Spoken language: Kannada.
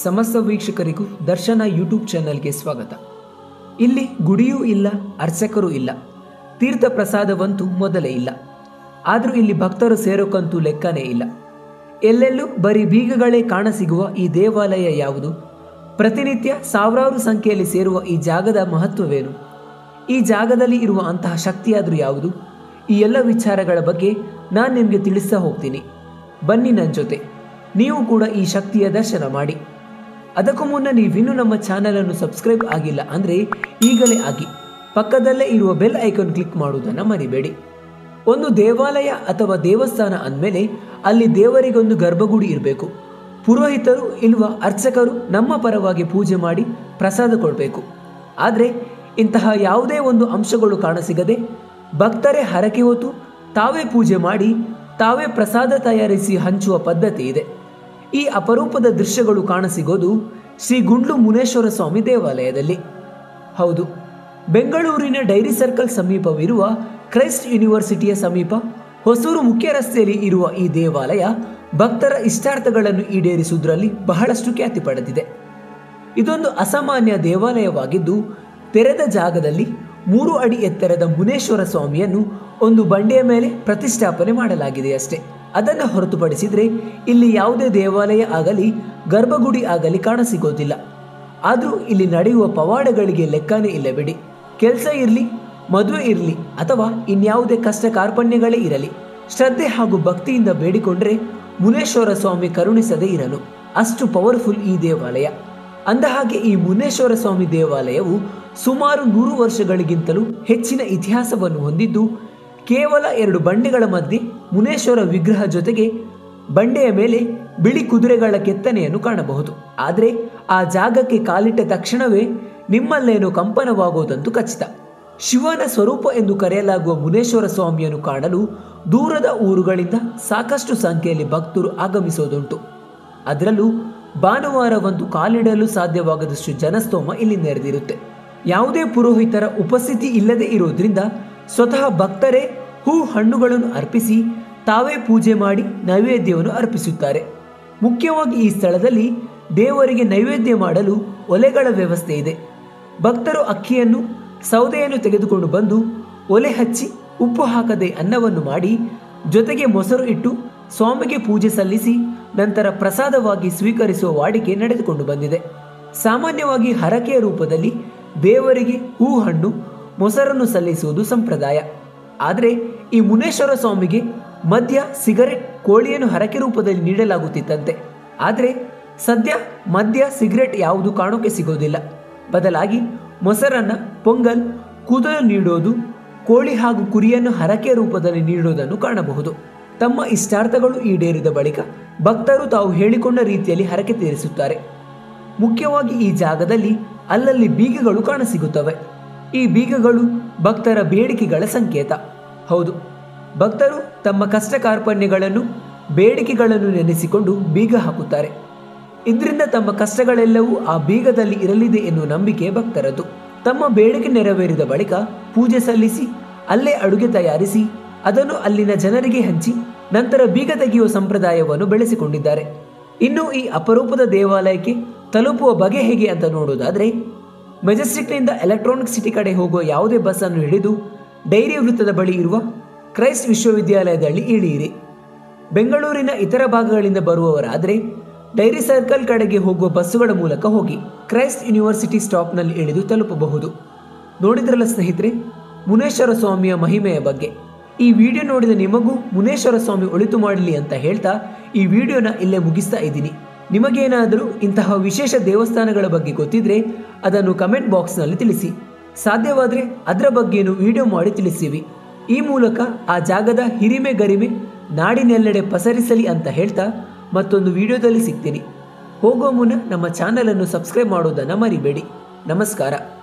ಸಮಸ್ತ ವೀಕ್ಷಕರಿಗೂ ದರ್ಶನ ಯೂಟ್ಯೂಬ್ ಚಾನೆಲ್ಗೆ ಸ್ವಾಗತ ಇಲ್ಲಿ ಗುಡಿಯೂ ಇಲ್ಲ ಅರ್ಚಕರೂ ಇಲ್ಲ ತೀರ್ಥ ಪ್ರಸಾದವಂತೂ ಮೊದಲೇ ಇಲ್ಲ ಆದರೂ ಇಲ್ಲಿ ಭಕ್ತರು ಸೇರೋಕ್ಕಂತೂ ಲೆಕ್ಕನೇ ಇಲ್ಲ ಎಲ್ಲೆಲ್ಲೂ ಬರೀ ಬೀಗಗಳೇ ಕಾಣಸಿಗುವ ಈ ದೇವಾಲಯ ಯಾವುದು ಪ್ರತಿನಿತ್ಯ ಸಾವಿರಾರು ಸಂಖ್ಯೆಯಲ್ಲಿ ಸೇರುವ ಈ ಜಾಗದ ಮಹತ್ವವೇನು ಈ ಜಾಗದಲ್ಲಿ ಇರುವ ಅಂತಹ ಶಕ್ತಿಯಾದರೂ ಯಾವುದು ಈ ಎಲ್ಲ ವಿಚಾರಗಳ ಬಗ್ಗೆ ನಾನು ನಿಮಗೆ ತಿಳಿಸ್ತಾ ಹೋಗ್ತೀನಿ ಬನ್ನಿ ನನ್ನ ಜೊತೆ ನೀವು ಕೂಡ ಈ ಶಕ್ತಿಯ ದರ್ಶನ ಮಾಡಿ ಅದಕ್ಕೂ ಮುನ್ನ ನೀವಿನ್ನೂ ನಮ್ಮ ಚಾನಲನ್ನು ಸಬ್ಸ್ಕ್ರೈಬ್ ಆಗಿಲ್ಲ ಅಂದರೆ ಈಗಲೇ ಆಗಿ ಪಕ್ಕದಲ್ಲೇ ಇರುವ ಬೆಲ್ ಐಕಾನ್ ಕ್ಲಿಕ್ ಮಾಡುವುದನ್ನು ಮರಿಬೇಡಿ ಒಂದು ದೇವಾಲಯ ಅಥವಾ ದೇವಸ್ಥಾನ ಅಂದಮೇಲೆ ಅಲ್ಲಿ ದೇವರಿಗೊಂದು ಗರ್ಭಗುಡಿ ಇರಬೇಕು ಪುರೋಹಿತರು ಇಲ್ವ ಅರ್ಚಕರು ನಮ್ಮ ಪರವಾಗಿ ಪೂಜೆ ಮಾಡಿ ಪ್ರಸಾದ ಕೊಡಬೇಕು ಆದರೆ ಇಂತಹ ಯಾವುದೇ ಒಂದು ಅಂಶಗಳು ಕಾಣಸಿಗದೆ ಭಕ್ತರೇ ಹರಕೆ ಹೊತ್ತು ತಾವೇ ಪೂಜೆ ಮಾಡಿ ತಾವೇ ಪ್ರಸಾದ ತಯಾರಿಸಿ ಹಂಚುವ ಪದ್ಧತಿ ಇದೆ ಈ ಅಪರೂಪದ ದೃಶ್ಯಗಳು ಕಾಣಸಿಗೋದು ಶ್ರೀ ಗುಂಡ್ಲು ಮುನೇಶ್ವರ ಸ್ವಾಮಿ ದೇವಾಲಯದಲ್ಲಿ ಹೌದು ಬೆಂಗಳೂರಿನ ಡೈರಿ ಸರ್ಕಲ್ ಸಮೀಪವಿರುವ ಕ್ರೈಸ್ಟ್ ಯೂನಿವರ್ಸಿಟಿಯ ಸಮೀಪ ಹೊಸೂರು ಮುಖ್ಯ ರಸ್ತೆಯಲ್ಲಿ ಇರುವ ಈ ದೇವಾಲಯ ಭಕ್ತರ ಇಷ್ಟಾರ್ಥಗಳನ್ನು ಈಡೇರಿಸುವುದರಲ್ಲಿ ಬಹಳಷ್ಟು ಖ್ಯಾತಿ ಪಡೆದಿದೆ ಇದೊಂದು ಅಸಾಮಾನ್ಯ ದೇವಾಲಯವಾಗಿದ್ದು ತೆರೆದ ಜಾಗದಲ್ಲಿ ಮೂರು ಅಡಿ ಎತ್ತರದ ಮುನೇಶ್ವರ ಸ್ವಾಮಿಯನ್ನು ಒಂದು ಬಂಡೆಯ ಮೇಲೆ ಪ್ರತಿಷ್ಠಾಪನೆ ಮಾಡಲಾಗಿದೆ ಅಷ್ಟೇ ಅದನ್ನು ಹೊರತುಪಡಿಸಿದರೆ ಇಲ್ಲಿ ಯಾವುದೇ ದೇವಾಲಯ ಆಗಲಿ ಗರ್ಭಗುಡಿ ಆಗಲಿ ಕಾಣಸಿಗೋದಿಲ್ಲ ಆದರೂ ಇಲ್ಲಿ ನಡೆಯುವ ಪವಾಡಗಳಿಗೆ ಲೆಕ್ಕನೇ ಇಲ್ಲ ಬಿಡಿ ಕೆಲಸ ಇರಲಿ ಮದುವೆ ಇರಲಿ ಅಥವಾ ಇನ್ಯಾವುದೇ ಕಷ್ಟ ಕಾರ್ಪಣ್ಯಗಳೇ ಇರಲಿ ಶ್ರದ್ಧೆ ಹಾಗೂ ಭಕ್ತಿಯಿಂದ ಬೇಡಿಕೊಂಡ್ರೆ ಮುನೇಶ್ವರ ಸ್ವಾಮಿ ಕರುಣಿಸದೇ ಇರಲು ಅಷ್ಟು ಪವರ್ಫುಲ್ ಈ ದೇವಾಲಯ ಅಂದಹಾಗೆ ಈ ಮುನೇಶ್ವರ ಸ್ವಾಮಿ ದೇವಾಲಯವು ಸುಮಾರು ನೂರು ವರ್ಷಗಳಿಗಿಂತಲೂ ಹೆಚ್ಚಿನ ಇತಿಹಾಸವನ್ನು ಹೊಂದಿದ್ದು ಕೇವಲ ಎರಡು ಬಂಡೆಗಳ ಮಧ್ಯೆ ಮುನೇಶ್ವರ ವಿಗ್ರಹ ಜೊತೆಗೆ ಬಂಡೆಯ ಮೇಲೆ ಬಿಳಿ ಕುದುರೆಗಳ ಕೆತ್ತನೆಯನ್ನು ಕಾಣಬಹುದು ಆದರೆ ಆ ಜಾಗಕ್ಕೆ ಕಾಲಿಟ್ಟ ತಕ್ಷಣವೇ ನಿಮ್ಮಲ್ಲೇನೋ ಕಂಪನವಾಗುವುದಂತೂ ಖಚಿತ ಶಿವನ ಸ್ವರೂಪ ಎಂದು ಕರೆಯಲಾಗುವ ಮುನೇಶ್ವರ ಸ್ವಾಮಿಯನ್ನು ಕಾಣಲು ದೂರದ ಊರುಗಳಿಂದ ಸಾಕಷ್ಟು ಸಂಖ್ಯೆಯಲ್ಲಿ ಭಕ್ತರು ಆಗಮಿಸೋದುಂಟು ಅದರಲ್ಲೂ ಭಾನುವಾರವಂತೂ ಕಾಲಿಡಲು ಸಾಧ್ಯವಾಗದಷ್ಟು ಜನಸ್ತೋಮ ಇಲ್ಲಿ ನೆರೆದಿರುತ್ತೆ ಯಾವುದೇ ಪುರೋಹಿತರ ಉಪಸ್ಥಿತಿ ಇಲ್ಲದೆ ಇರೋದ್ರಿಂದ ಸ್ವತಃ ಭಕ್ತರೇ ಹೂ ಹಣ್ಣುಗಳನ್ನು ಅರ್ಪಿಸಿ ತಾವೇ ಪೂಜೆ ಮಾಡಿ ನೈವೇದ್ಯವನ್ನು ಅರ್ಪಿಸುತ್ತಾರೆ ಮುಖ್ಯವಾಗಿ ಈ ಸ್ಥಳದಲ್ಲಿ ದೇವರಿಗೆ ನೈವೇದ್ಯ ಮಾಡಲು ಒಲೆಗಳ ವ್ಯವಸ್ಥೆ ಇದೆ ಭಕ್ತರು ಅಕ್ಕಿಯನ್ನು ಸೌದೆಯನ್ನು ತೆಗೆದುಕೊಂಡು ಬಂದು ಒಲೆ ಹಚ್ಚಿ ಉಪ್ಪು ಹಾಕದೆ ಅನ್ನವನ್ನು ಮಾಡಿ ಜೊತೆಗೆ ಮೊಸರು ಇಟ್ಟು ಸ್ವಾಮಿಗೆ ಪೂಜೆ ಸಲ್ಲಿಸಿ ನಂತರ ಪ್ರಸಾದವಾಗಿ ಸ್ವೀಕರಿಸುವ ವಾಡಿಕೆ ನಡೆದುಕೊಂಡು ಬಂದಿದೆ ಸಾಮಾನ್ಯವಾಗಿ ಹರಕೆಯ ರೂಪದಲ್ಲಿ ದೇವರಿಗೆ ಹೂ ಹಣ್ಣು ಮೊಸರನ್ನು ಸಲ್ಲಿಸುವುದು ಸಂಪ್ರದಾಯ ಆದರೆ ಈ ಮುನೇಶ್ವರ ಸ್ವಾಮಿಗೆ ಮದ್ಯ ಸಿಗರೆಟ್ ಕೋಳಿಯನ್ನು ಹರಕೆ ರೂಪದಲ್ಲಿ ನೀಡಲಾಗುತ್ತಿತ್ತಂತೆ ಆದರೆ ಸದ್ಯ ಮದ್ಯ ಸಿಗರೆಟ್ ಯಾವುದು ಕಾಣೋಕೆ ಸಿಗೋದಿಲ್ಲ ಬದಲಾಗಿ ಮೊಸರನ್ನ ಪೊಂಗಲ್ ಕೂದಲು ನೀಡೋದು ಕೋಳಿ ಹಾಗೂ ಕುರಿಯನ್ನು ಹರಕೆ ರೂಪದಲ್ಲಿ ನೀಡೋದನ್ನು ಕಾಣಬಹುದು ತಮ್ಮ ಇಷ್ಟಾರ್ಥಗಳು ಈಡೇರಿದ ಬಳಿಕ ಭಕ್ತರು ತಾವು ಹೇಳಿಕೊಂಡ ರೀತಿಯಲ್ಲಿ ಹರಕೆ ತೀರಿಸುತ್ತಾರೆ ಮುಖ್ಯವಾಗಿ ಈ ಜಾಗದಲ್ಲಿ ಅಲ್ಲಲ್ಲಿ ಬೀಗಗಳು ಕಾಣಸಿಗುತ್ತವೆ ಈ ಬೀಗಗಳು ಭಕ್ತರ ಬೇಡಿಕೆಗಳ ಸಂಕೇತ ಹೌದು ಭಕ್ತರು ತಮ್ಮ ಕಷ್ಟ ಕಾರ್ಪಣ್ಯಗಳನ್ನು ಬೇಡಿಕೆಗಳನ್ನು ನೆನೆಸಿಕೊಂಡು ಬೀಗ ಹಾಕುತ್ತಾರೆ ಇದರಿಂದ ತಮ್ಮ ಕಷ್ಟಗಳೆಲ್ಲವೂ ಆ ಬೀಗದಲ್ಲಿ ಇರಲಿದೆ ಎನ್ನುವ ನಂಬಿಕೆ ಭಕ್ತರದು ತಮ್ಮ ಬೇಡಿಕೆ ನೆರವೇರಿದ ಬಳಿಕ ಪೂಜೆ ಸಲ್ಲಿಸಿ ಅಲ್ಲೇ ಅಡುಗೆ ತಯಾರಿಸಿ ಅದನ್ನು ಅಲ್ಲಿನ ಜನರಿಗೆ ಹಂಚಿ ನಂತರ ಬೀಗ ತೆಗೆಯುವ ಸಂಪ್ರದಾಯವನ್ನು ಬೆಳೆಸಿಕೊಂಡಿದ್ದಾರೆ ಇನ್ನು ಈ ಅಪರೂಪದ ದೇವಾಲಯಕ್ಕೆ ತಲುಪುವ ಬಗೆ ಹೇಗೆ ಅಂತ ನೋಡೋದಾದರೆ ಮೆಜೆಸ್ಟಿಕ್ನಿಂದ ಎಲೆಕ್ಟ್ರಾನಿಕ್ ಸಿಟಿ ಕಡೆ ಹೋಗುವ ಯಾವುದೇ ಬಸ್ಸನ್ನು ಹಿಡಿದು ಡೈರಿ ವೃತ್ತದ ಬಳಿ ಇರುವ ಕ್ರೈಸ್ಟ್ ವಿಶ್ವವಿದ್ಯಾಲಯದಲ್ಲಿ ಇಳಿಯಿರಿ ಬೆಂಗಳೂರಿನ ಇತರ ಭಾಗಗಳಿಂದ ಬರುವವರಾದರೆ ಡೈರಿ ಸರ್ಕಲ್ ಕಡೆಗೆ ಹೋಗುವ ಬಸ್ಸುಗಳ ಮೂಲಕ ಹೋಗಿ ಕ್ರೈಸ್ಟ್ ಯೂನಿವರ್ಸಿಟಿ ಸ್ಟಾಪ್ನಲ್ಲಿ ಇಳಿದು ತಲುಪಬಹುದು ನೋಡಿದ್ರಲ್ಲ ಸ್ನೇಹಿತರೆ ಮುನೇಶ್ವರ ಸ್ವಾಮಿಯ ಮಹಿಮೆಯ ಬಗ್ಗೆ ಈ ವಿಡಿಯೋ ನೋಡಿದ ನಿಮಗೂ ಮುನೇಶ್ವರ ಸ್ವಾಮಿ ಒಳಿತು ಮಾಡಲಿ ಅಂತ ಹೇಳ್ತಾ ಈ ವಿಡಿಯೋನ ಇಲ್ಲೇ ಮುಗಿಸ್ತಾ ಇದ್ದೀನಿ ನಿಮಗೇನಾದರೂ ಇಂತಹ ವಿಶೇಷ ದೇವಸ್ಥಾನಗಳ ಬಗ್ಗೆ ಗೊತ್ತಿದ್ರೆ ಅದನ್ನು ಕಮೆಂಟ್ ಬಾಕ್ಸ್ನಲ್ಲಿ ತಿಳಿಸಿ ಸಾಧ್ಯವಾದರೆ ಅದರ ಬಗ್ಗೆನೂ ವಿಡಿಯೋ ಮಾಡಿ ತಿಳಿಸಿವಿ ಈ ಮೂಲಕ ಆ ಜಾಗದ ಹಿರಿಮೆ ಗರಿಮೆ ನಾಡಿನೆಲ್ಲೆಡೆ ಪಸರಿಸಲಿ ಅಂತ ಹೇಳ್ತಾ ಮತ್ತೊಂದು ವಿಡಿಯೋದಲ್ಲಿ ಸಿಗ್ತೀನಿ ಹೋಗುವ ಮುನ್ನ ನಮ್ಮ ಚಾನಲನ್ನು ಸಬ್ಸ್ಕ್ರೈಬ್ ಮಾಡೋದನ್ನು ಮರಿಬೇಡಿ ನಮಸ್ಕಾರ